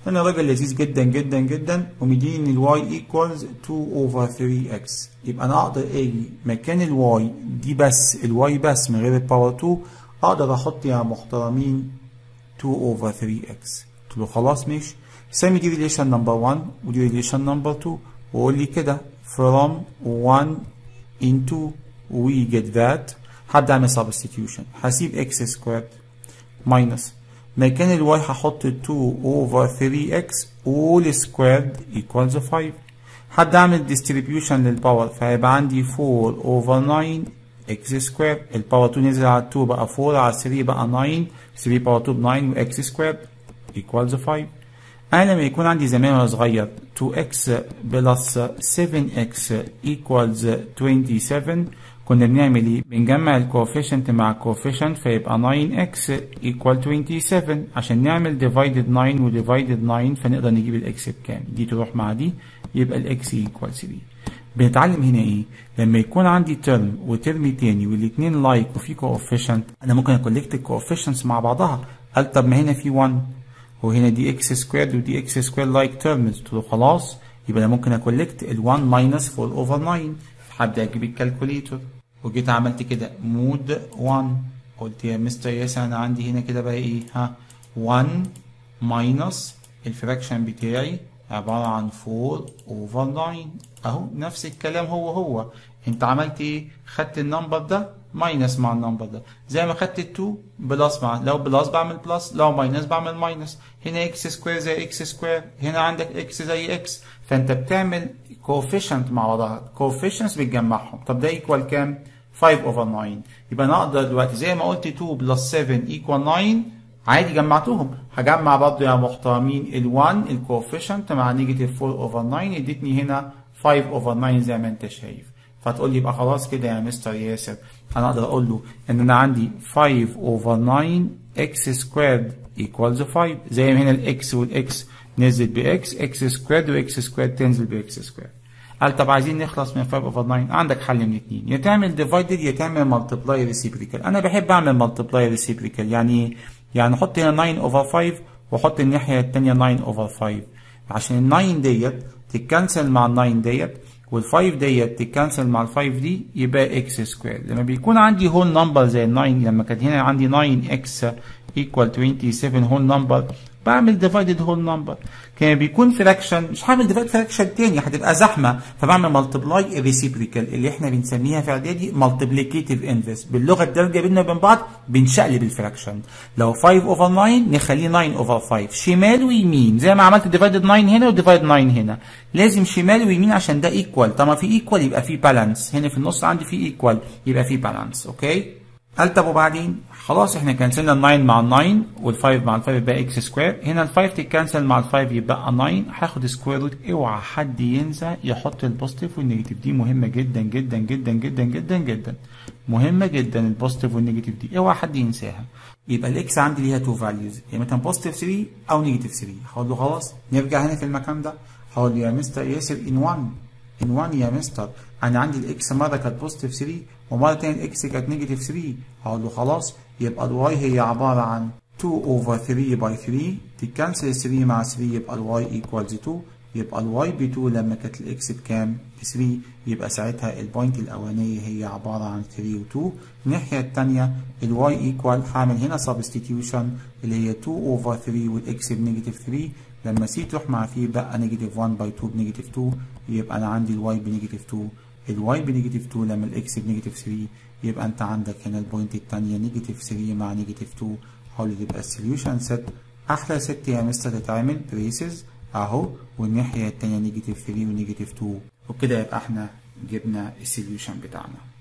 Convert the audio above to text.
هنا راجل لذيذ جدا جدا جدا ومديني الواي ايكوالز 2 اوفر 3 اكس يبقى انا اقدر اجي مكان الواي دي بس الواي بس من غير الباور 2 اقدر احط يا محترمين 2 اوفر 3 اكس قلت له خلاص ماشي سامي دي ريليشن نمبر 1 ودي ريليشن نمبر 2 وقول لي كده from 1 into we get that هبدا اعمل substitution هسيب x squared minus مكان الواي هحط 2 over 3x all squared equals 5 هبدا اعمل distribution للباور فهيبقى عندي 4 over 9 x squared الباور 2 نزل على 2 بقى 4 على 3 بقى 9 3 باور 2 ب 9 و x squared equals 5 انا لما يكون عندي زمان وانا صغير 2x بلس 7x equals 27 كنا بنعمل ايه؟ بنجمع الكوفيشنت مع الكوفيشنت فيبقى 9x equal 27 عشان نعمل divided 9 و divided 9 فنقدر نجيب الاكس بكام؟ دي تروح مع دي يبقى الاكس equal 3 بنتعلم هنا ايه؟ لما يكون عندي ترم وترم تاني والاثنين لايك like وفي كوفيشنت انا ممكن اكولكت الكوفيشنتس مع بعضها قال طب ما هنا في 1 وهنا دي اكس سكويرد ودي اكس سكويرد لايك تيرمز قلت له خلاص يبقى انا ممكن اكولكت ال 1 ماينس 4 اوفر 9 هبدا اجيب الكالكوليتور وجيت عملت كده مود 1 قلت يا مستر ياسر انا عندي هنا كده بقى ايه ها 1 ماينس الفراكشن بتاعي عباره عن 4 اوفر 9 اهو نفس الكلام هو هو انت عملت ايه خدت النمبر ده ماينس مع النمبر ده زي ما خدت ال 2 بلس مع لو بلس بعمل بلس لو ماينس بعمل ماينس هنا اكس سكوير زي اكس سكوير هنا عندك اكس زي اكس فانت بتعمل كوفيشنت مع بعضها كوفيشنتس بتجمعهم طب ده ايكوال كام 5 اوفر 9 يبقى انا اقدر دلوقتي زي ما قلت 2 بلس 7 ايكوال 9 عادي جمعتهم هجمع برضه يا محترمين ال1 الكوفيشنت مع نيجاتيف 4 اوفر 9 ادتني هنا 5 اوفر 9 زي ما انت شايف فتقول لي يبقى خلاص كده يا مستر ياسر انا اقدر اقول له ان انا عندي 5 اوفر 9 اكس سكويرد ايكوالز 5 زي ما هنا الاكس والاكس نزلت باكس اكس سكويرد واكس سكويرد تنزل باكس سكويرد قال طب عايزين نخلص من 5 اوفر 9 عندك حل من اثنين يا تعمل ديفايدد يا تعمل ملتبلاي ريسيبريكال انا بحب اعمل ملتبلاي ريسيبريكال يعني يعني احط هنا 9 اوفر 5 واحط الناحيه الثانيه 9 اوفر 5 عشان ال 9 ديت تتكنسل مع ال 9 ديت وال5 ديت تتكنسل مع ال5 دي يبقى اكس سكوير لما بيكون عندي هول نمبر زي ال 9 لما كانت هنا عندي 9 اكس ايكوال 27 هول نمبر بعمل ديفايدد هول نمبر كان بيكون فراكشن مش هعمل ديفايد فراكشن تاني هتبقى زحمه فبعمل ملتبلاي ريسيبريكال اللي احنا بنسميها في اعدادي ملتبليكيتيف انفرس باللغه الدارجه بيننا وبين بعض بنشقلب الفراكشن لو 5 اوفر 9 نخليه 9 اوفر 5 شمال ويمين زي ما عملت ديفايدد 9 هنا وديفايد 9 هنا لازم شمال ويمين عشان ده ايكوال طالما في ايكوال يبقى في بالانس هنا في النص عندي في ايكوال يبقى في بالانس اوكي قال طب وبعدين خلاص احنا كنسلنا ال 9 مع ال 9 وال 5 مع ال 5 يبقى اكس سكوير هنا ال 5 تتكنسل مع ال 5 يبقى 9 هاخد سكوير روت اوعى حد ينسى يحط البوزيتيف والنيجاتيف دي مهمه جدا جدا جدا جدا جدا جدا مهمه جدا البوزيتيف والنيجاتيف دي اوعى حد ينساها يبقى الاكس عندي ليها تو فاليوز يا مثلا بوزيتيف 3 او نيجاتيف 3 هقول له خلاص نرجع هنا في المكان ده هقول له يا مستر ياسر ان 1 ان 1 يا مستر انا عندي الاكس مره كانت بوزيتيف 3 ومره ثانيه الاكس كانت نيجاتيف 3 هقول له خلاص يبقى الواي هي عباره عن 2 اوفر 3 باي 3 تتكنسل 3 مع 3 يبقى الواي ايكوالز 2 يبقى الواي ب 2 لما كانت الاكس بكام؟ ب 3 يبقى ساعتها البوينت الاولانيه هي عباره عن 3 و 2 الناحيه الثانيه الواي ايكوال هعمل هنا سبستيتيوشن اللي هي 2 اوفر 3 والاكس بنيجاتيف 3 لما سي تروح مع في بقى نيجاتيف 1 باي 2 بنيجاتيف 2 يبقى انا عندي الواي بنيجاتيف 2 الواي بنيجاتيف 2 لما الاكس بنيجاتيف 3 يبقى انت عندك هنا البوينت الثانيه نيجاتيف 3 مع نيجاتيف 2 حاول تبقى السوليوشن سيت احلى ست يا مستر تتعمل بريسز اهو والناحيه الثانيه نيجاتيف 3 ونيجاتيف 2 وبكده يبقى احنا جبنا السوليوشن بتاعنا